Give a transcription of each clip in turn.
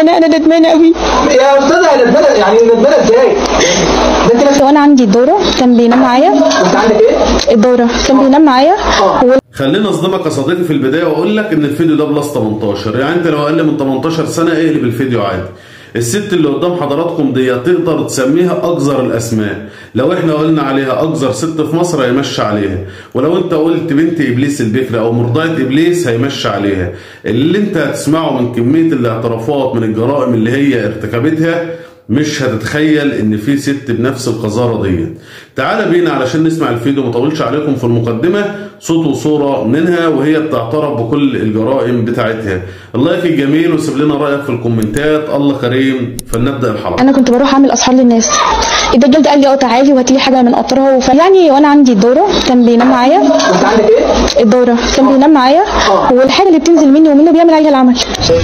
انا انا ندمانه قوي يا استاذه ندمانه يعني ندمانه ازاي؟ ده انت لسه وانا عندي الدوره كان بينام معايا انت عندك ايه؟ الدوره كان بينام معايا اه خليني اصدمك يا صديقي في البدايه واقول لك ان الفيديو ده بلس 18 يعني انت لو اقل من 18 سنه اقلب الفيديو عادي الست اللي قدام حضراتكم دي تقدر تسميها اقذر الاسماء لو احنا قلنا عليها اقذر ست في مصر هيمشي عليها ولو انت قلت بنت ابليس البكر او مرضعه ابليس هيمشي عليها اللي انت هتسمعه من كميه الاعترافات من الجرائم اللي هي ارتكبتها مش هتتخيل ان في ست بنفس القذاره دي تعال بينا علشان نسمع الفيديو مطولش عليكم في المقدمه صوت وصوره منها وهي بتعترف بكل الجرائم بتاعتها اللايك الجميل وسيب لنا رايك في الكومنتات الله كريم فلنبدا الحلقه انا كنت بروح اعمل اسحار للناس الدجال ده قال لي اه تعالي وهاتي لي حاجه من قطرها وف... يعني وانا عندي الدوره كان بينام معايا انت عندك ايه؟ الدوره كان بينام معايا اه. والحاجه اللي بتنزل مني ومنه بيعمل عليها العمل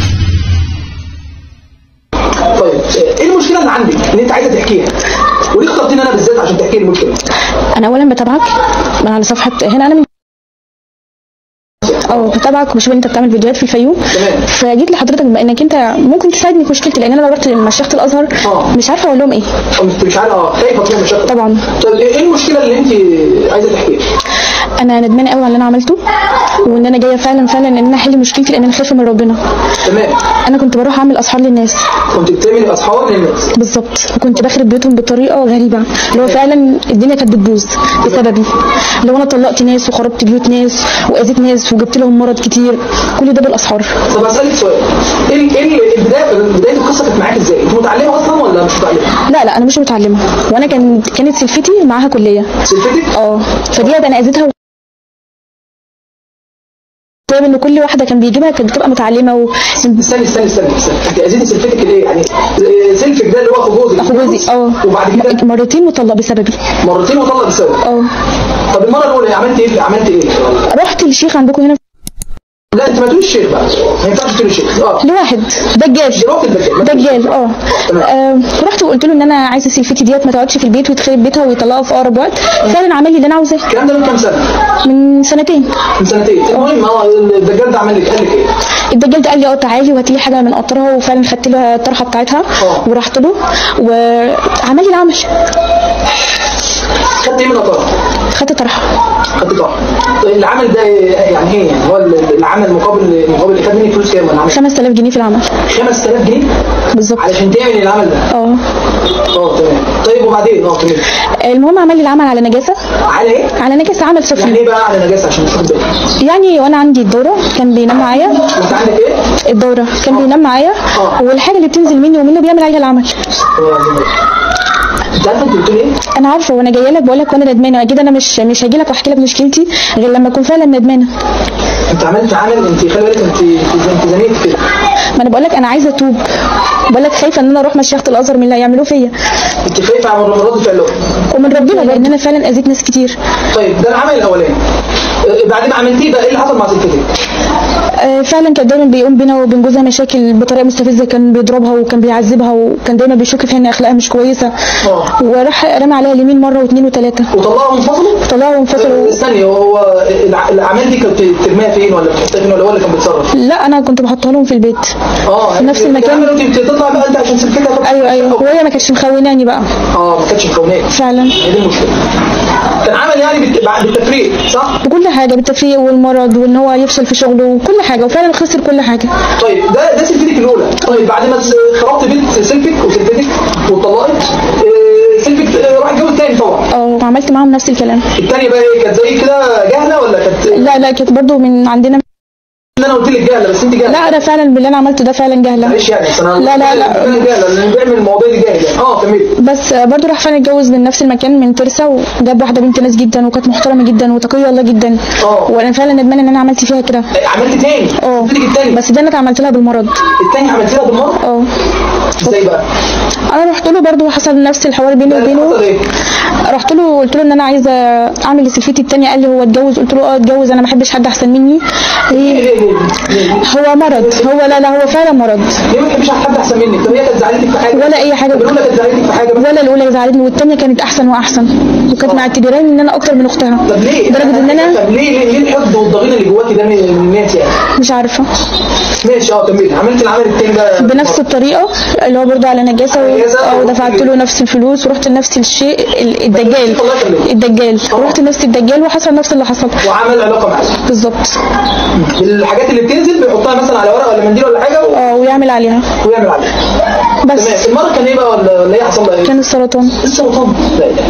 طيب ايه المشكله اللي عندك ان انت عايزه تحكيها؟ وليه اخترتني انا بالذات عشان تحكي لي المشكله؟ انا اولا بتابعك من على صفحه هنا انا من اه بتابعك وبشوف انت بتعمل فيديوهات في الفيوم تمام. فجيت لحضرتك بما انك انت ممكن تساعدني في مشكلتي لان انا لو رحت لمشيخه الازهر اه. مش عارفه اقول لهم ايه انت مش عارف اه خايفه تروح مشاكل طبعا طيب ايه المشكله اللي انت عايزه تحكيها؟ انا ندمانه قوي على اللي انا عملته وان انا جايه فعلا فعلا ان انا احل مشكلتي لان انا خايفه من ربنا تمام انا كنت بروح اعمل اسحار للناس كنت بتعملي اسحار للناس بالظبط وكنت بخرب بيوتهم بطريقه غريبه اللي هو فعلا الدنيا كانت بتبوظ بسببي اللي هو انا طلقت ناس وخربت بيوت ناس واذيت ناس وجبت لهم مرض كتير كل ده بالاسحار طب اسالك سؤال ايه ال- ايه ال- البدايه بدايه القصه كانت معاك ازاي؟ انت متعلمه اصلا ولا مش متعلمه؟ لا لا انا مش متعلمه وانا كان كانت سلفتي معاها كليه سلفتك؟ اه فدي انا اذيتها بسبب ان كل واحده كان بيجيبها كانت بتبقى متعلمه و... استني استني استني استني انت اذيتي سلفتك ليه؟ يعني سلفك ده اللي هو اخو جوزك اخو جوزي اه وبعد كده مرتين مطلق بسببي مرتين وطلق بسبب اه طب المره الاولى عملت ايه؟ عملت ايه؟ رحت للشيخ عندكم هنا لا انت ما تقوليش شيخ بقى ما ينفعش تقولي شيخ اه لواحد دجال دلوقتي الدجال ما تقوليش دجال اه تمام. آه، رحت وقلت له ان انا عايزه سلفتي ديت ما تقعدش في البيت وتخرب بيتها ويطلقها في اقرب وقت فعلا عمل لي اللي انا عاوزاه الكلام ده من كام سنه؟ من سنتين من سنتين المهم اه الدجال ده عمل لك قال لك ايه؟ الدجال ده قال لي اه تعالي وهاتي لي حاجه من قطرها وفعلا خدت له الطرحه بتاعتها اه. ورحت له وعمل لي العمل خدت ايه من الطرف؟ خدت طرحه خدت طرف طيب العمل ده يعني ايه يعني هو العمل مقابل مقابل خد مني فلوس كام ولا عمل 5000 جنيه في العمل 5000 جنيه بالظبط علشان تعمل العمل ده اه اه تمام طيب وبعدين اه تمام المهم عمل لي العمل على نجاسه على ايه؟ على نجاسه عمل يعني سفلي ايه بقى على نجاسه عشان نشوف بالك يعني وانا عندي الدوره كان بينام معايا انت عندك ايه؟ الدوره كان بينام معايا اه. والحاجه اللي بتنزل مني ومنه بيعمل عليها العمل والله العظيم. انت عارف انت بتقول ايه؟ انا عارفه وانا جايه لك بقول لك وانا ندمانه اكيد انا مش مش هاجي لك واحكي لك مشكلتي غير لما اكون فعلا ندمانه انت عملت عمل انت خلي بالك انت انت انت زنيت كده ما انا بقول لك انا عايزه اتوب بقول لك خايفه ان انا اروح مشيخه الازهر من اللي هيعملوه فيا انت خايفه على رد فعلهم ومن ربنا لان انا فعلا اذيت ناس كتير طيب ده العمل الاولاني اه، بعد ما عملتيه بقى ايه اللي حصل مع سلفتك؟ آه، فعلا كان دايما بيقوم بينا وبين جوزها مشاكل بطريقه مستفزه كان بيضربها وكان بيعذبها وكان دايما بيشك فيها ان اخلاقها مش كويسه اه وراح رمى عليها اليمين مره واثنين وثلاثه وطلعوا منفصلوا؟ طلعوا وانفصلوا استني هو الع- الاعمال دي كانت ترميها فين ولا بتحطها فين ولا هو اللي كان بيتصرف؟ لا انا كنت بحطها لهم في البيت اه في نفس المكان. العمل انت بتطلع بقى انت عشان سلفتها تطلع. ايوه ايوه وهي ما كانتش مخوناني بقى اه ما كانتش مكونات فعلا هي دي المشكله كان عمل يعني بالت- بعد بالتفريق صح؟ بكل حاجه بالتفريق والمرض وان هو يفشل في شغله وكل حاجه وفعلا خسر كل حاجه طيب ده ده سلفتك الاولى طيب بعد ما س- خربت بيت سلفك وسلفتك واتطلقت آه، سلفك آه، راح اتجوز تاني طبعا اه وعملت معاهم نفس الكلام التانية بقى ايه كانت زي كده جهله ولا كانت لا لا كانت برضو من عندنا اللي انا قلت لك جهله بس انت جهله لا انا فعلا باللي انا عملته ده فعلا جهله معلش يعني بس انا لا لا لا. انا جهله لان بيعمل المواضيع دي جاهله اه كمل بس برضو راح فعلا اتجوز من نفس المكان من ترسا وجاب واحده بنت ناس جدا وكانت محترمه جدا وتقيه الله جدا اه وانا فعلا ندمانه ان انا عملت فيها كده عملت تاني اه سلفتك التاني بس ده انا اتعملت لها بالمرض التاني عملت لها بالمره اه ازاي بقى؟ انا رحت له برضو حصل نفس الحوار بيني حصل وبينه ايه؟ رحت له قلت له ان انا عايزه اعمل سلفتي التانية قال لي هو اتجوز قلت له اه اتجوز انا ما بحبش حد احسن مني ليه إيه، ليه ليه؟ ليه؟ هو مرض هو لا لا هو فعلا مرض ليه ما تحبش حد احسن منك؟ طب هي كانت زعلتك في حاجه؟ ولا اي حاجه طب الاولى كانت زعلتك في حاجه؟ ولا الاولى زعلتني والتانية كانت احسن واحسن وكانت معتبراني ان انا اكتر من اختها طب ليه؟ لدرجه ان انا طب ليه ليه, ليه الحقد والضغينه اللي جواكي ده من من الناس يعني؟ مش عارفه ماشي اه كملي عملت العمل التاني ده بنفس الطريقه اللي هو برضو على نجاسه و- نجاسة اه و- ودفعت له نفس الفلوس ورحت لنفس الشيء ال- الدجال الله يخليك. الدجال اه. رحت لنفس الدجال وحصل نفس اللي حصل وعمل علاقه معاك بالظبط الحاجات اللي بتنزل بيحطها مثلا على ورقه ولا منديل ولا حاجه و- اه ويعمل عليها ويعمل عليها بس تمام المره كان ايه بقى ولا ولا ايه حصل لها ايه؟ كان السرطان السرطان لا اله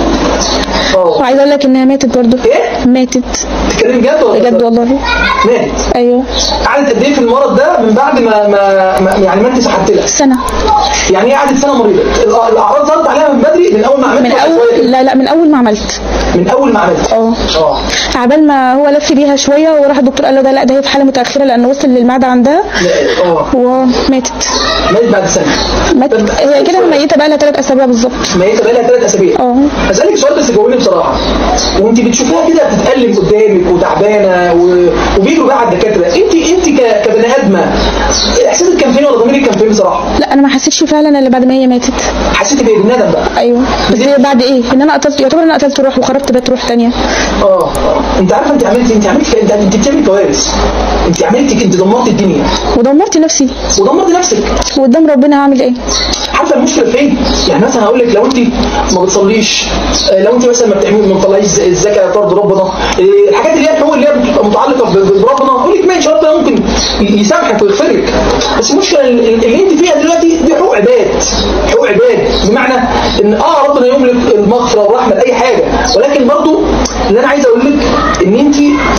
اه وعايزه اقول لك انها ماتت برضو ايه؟ ماتت تتكلم جد ولا بجد والله ماتت ايوه قعدت قد ايه في المرض ده من بعد ما, ما, ما يعني ما انت سحبت لها سنه يعني هي قعدت سنه مريضه الأ- الاعراض ظهرت عليها من بدري من اول ما عملت من ولا اول شوية كده؟ لا لا من اول ما عملت من اول ما عملت اه اه عبال ما هو لف بيها شويه وراح الدكتور قال له ده لا ده هي في حاله متاخره لان وصل للمعده عندها لا، اه وماتت ماتت بعد سنه ماتت هي كده ميته بقى لها ثلاث اسابيع بالظبط ميته بقى لها ثلاث اسابيع اه هسألك سؤال بس جاوبني بصراحة وانت بتشوفيها كده بتتألم قدامك وتعبانة و... وبيجروا بقى على الدكاترة انت انت ك... كبني ادمة احساسك كان فين ولا ضميرك كان فين بصراحة؟ لا انا ما حسيتش فعلا الا بعد ما هي ماتت حسيتي بايه بالندم بقى؟ ايوه بس هي بعد ايه ان انا قتلت يعتبر انا قتلت روح وخربت بيت روح تانية اه اه انت عارفة انت عملتي انت عملتي انت انت بتعملي كوارث انت عملتي انت دمرتي الدنيا ودمرت نفسي ودمرتي نفسك وقدام ربنا هعمل ايه عارفه المشكله فين؟ يعني مثلا هقول لك لو انت ما بتصليش آه، لو انت مثلا ما بتعملي ما بتطلعيش ز- الزكاه طرد ربنا آه، الحاجات اللي هي الحقوق اللي هي بتبقى متعلقه ب- ب- بربنا اقول لك ماشي ربنا ممكن ي- يسامحك ويغفر لك بس المشكله ال- ال- اللي انت فيها دلوقتي دي حقوق عباد حقوق عباد بمعنى ان اه ربنا يملك المغفره والرحمه لاي حاجه ولكن برضو اللي انا عايز اقول لك ان انت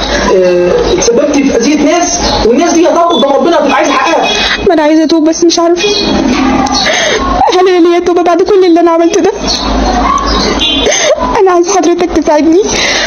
آه، اتسببتي في اذيه ناس والناس دي هتقف قدام ربنا هتبقى عايزه حقها ما انا عايزه اتوب بس مش عارفه هل انا ليا توبه بعد كل اللي انا عملته ده انا عايز حضرتك تساعدني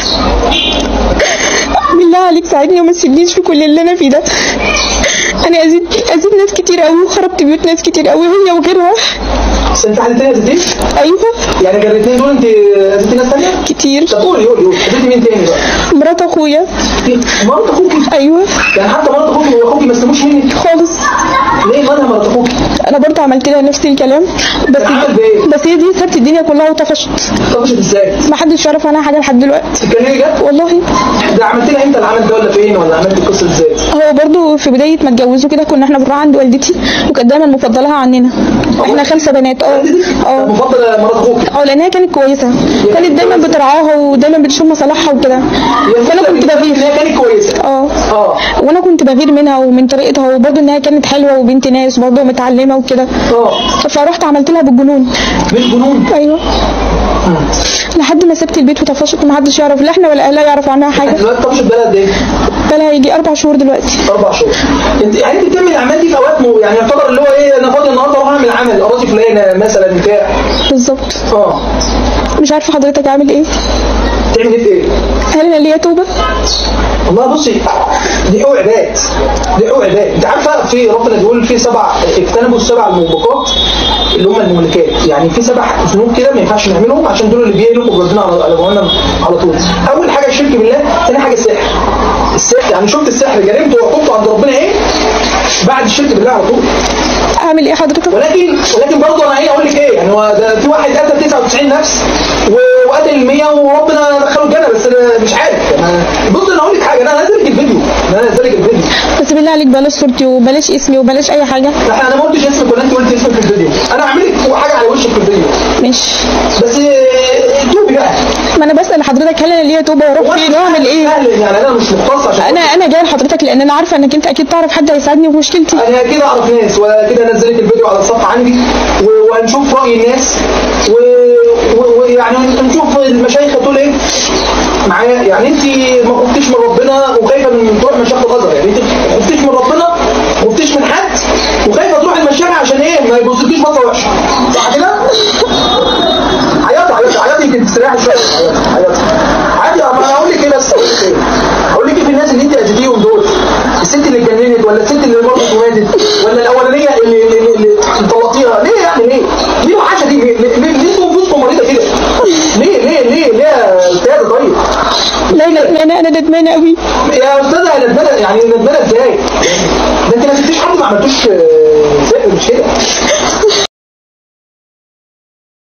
بالله عليك ساعدني وما تسيبنيش في كل اللي انا فيه ده انا اذيت اذيت ناس كتير قوي وخربت بيوت ناس كتير قوي هي وغيرها بس انت حد تاني اذيتيه؟ ايوه يعني غير الاثنين دول انت اذيتي ناس ثانيه؟ كتير طب قولي قولي قولي اذيتي مين تاني بقى؟ مرات اخويا مرات اخوكي ايوه يعني حتى مرات اخوكي واخوكي ما استلموش منك خالص ليه مالها مرات اخوكي؟ انا برضه عملت لها نفس الكلام بس كان عمل بايه؟ بس هي دي سابت الدنيا كلها وطفشت طفشت ازاي؟ ما حدش يعرف عنها حاجه لحد دلوقتي تتكلمي جد؟ والله ده عملت لها امتى العمل ده ولا فين ولا عملت القصه ازاي؟ هو برضو في بداية ما اتجوزوا كده كنا احنا بنروح عند والدتي وكانت دايما مفضلها عننا احنا خمسة بنات اه اه مفضله مرات اخوكي اه لانها كانت كويسة كانت دايما بترعاها ودايما بتشوف مصالحها وكده فانا كنت ان بغير هي كانت كويسه اه اه وانا كنت بغير منها ومن طريقتها وبرضه انها كانت حلوة وبنت ناس برضه متعلمة وكده اه فرحت عملت لها بالجنون مش جنون ايوه لحد ما سبت البيت وطفشت ومحدش يعرف لا احنا ولا اهلها يعرفوا عنها حاجة دلوقتي طفشت بلد قد ايه؟ بقالها يجي اربع شهور دلوقتي اربع شهور انت يعني انت بتعمل الاعمال دي في اوقات مو يعني يعتبر اللي هو ايه انا فاضي النهارده اروح اعمل عمل اراضي فلانه مثلا بتاع بالظبط اه مش عارفة حضرتك اعمل ايه تعمل ايه في ايه؟ هل انا ليا توبة والله بصي دي حقوق عباد دي حقوق عباد انت عارفه في ربنا بيقول في سبع اجتنبوا السبع الموبقات اللي هم المهلكات يعني في سبع ذنوب كده ما ينفعش نعملهم عشان دول اللي بيهلكوا ربنا على على جهنم على طول اول حاجه الشرك بالله ثاني حاجه السحر السحر يعني شفت السحر جريمته وعقوبته عند ربنا ايه بعد الشرك بالله على طول اعمل ايه حضرتك ولكن ولكن برضه انا ايه اقول لك ايه يعني هو ده في واحد قتل 99 نفس و- وقتل ال 100 وربنا دخله الجنه بس انا مش عارف انا بص انا اقول لك حاجه انا هنزل لك الفيديو انا هنزل لك الفيديو بس بالله عليك بلاش صورتي وبلاش اسمي وبلاش اي حاجه لا انا ما قلتش اسمك ولا انت قلت اسمك في الفيديو انا هعمل لك حاجه على وشك في الفيديو مش بس آه، توبي بقى ما انا بسال حضرتك هل انا ليا توبه واروح فين واعمل ايه سهل يعني انا مش مختص عشان انا انا جاي لحضرتك لان انا عارفه انك انت اكيد تعرف حد هيساعدني في مشكلتي انا كده اعرف ناس وكده انزل لك الفيديو على الصفحه عندي و- وهنشوف راي الناس و- و- ويعني نشوف المشايخ هتقول ايه معايا يعني انت ما خفتيش من ربنا وخايفه من تروح مشايخ الازهر يعني انت ما خفتيش من ربنا ما خفتيش من حد وخايفه تروح المشايخ عشان ايه ما يبصلكيش بصه وحشه صح كده؟ عيطي عيطي عيطي يمكن تستريحي شويه عيطي عيطي عادي انا هقول لك ايه بس هقول لك ايه هقول لك ايه في الناس اللي انت اذيتيهم دول الست اللي اتجننت ولا الست اللي مرضت وماتت ولا الاولانيه اللي اللي, اللي طلقتيها ليه يا استاذه طيب لا لا انا انا ندمانه قوي يا استاذه ندمانه يعني ندمانه ازاي؟ ده انت ما سبتيش حد ما عملتوش آه، مش كده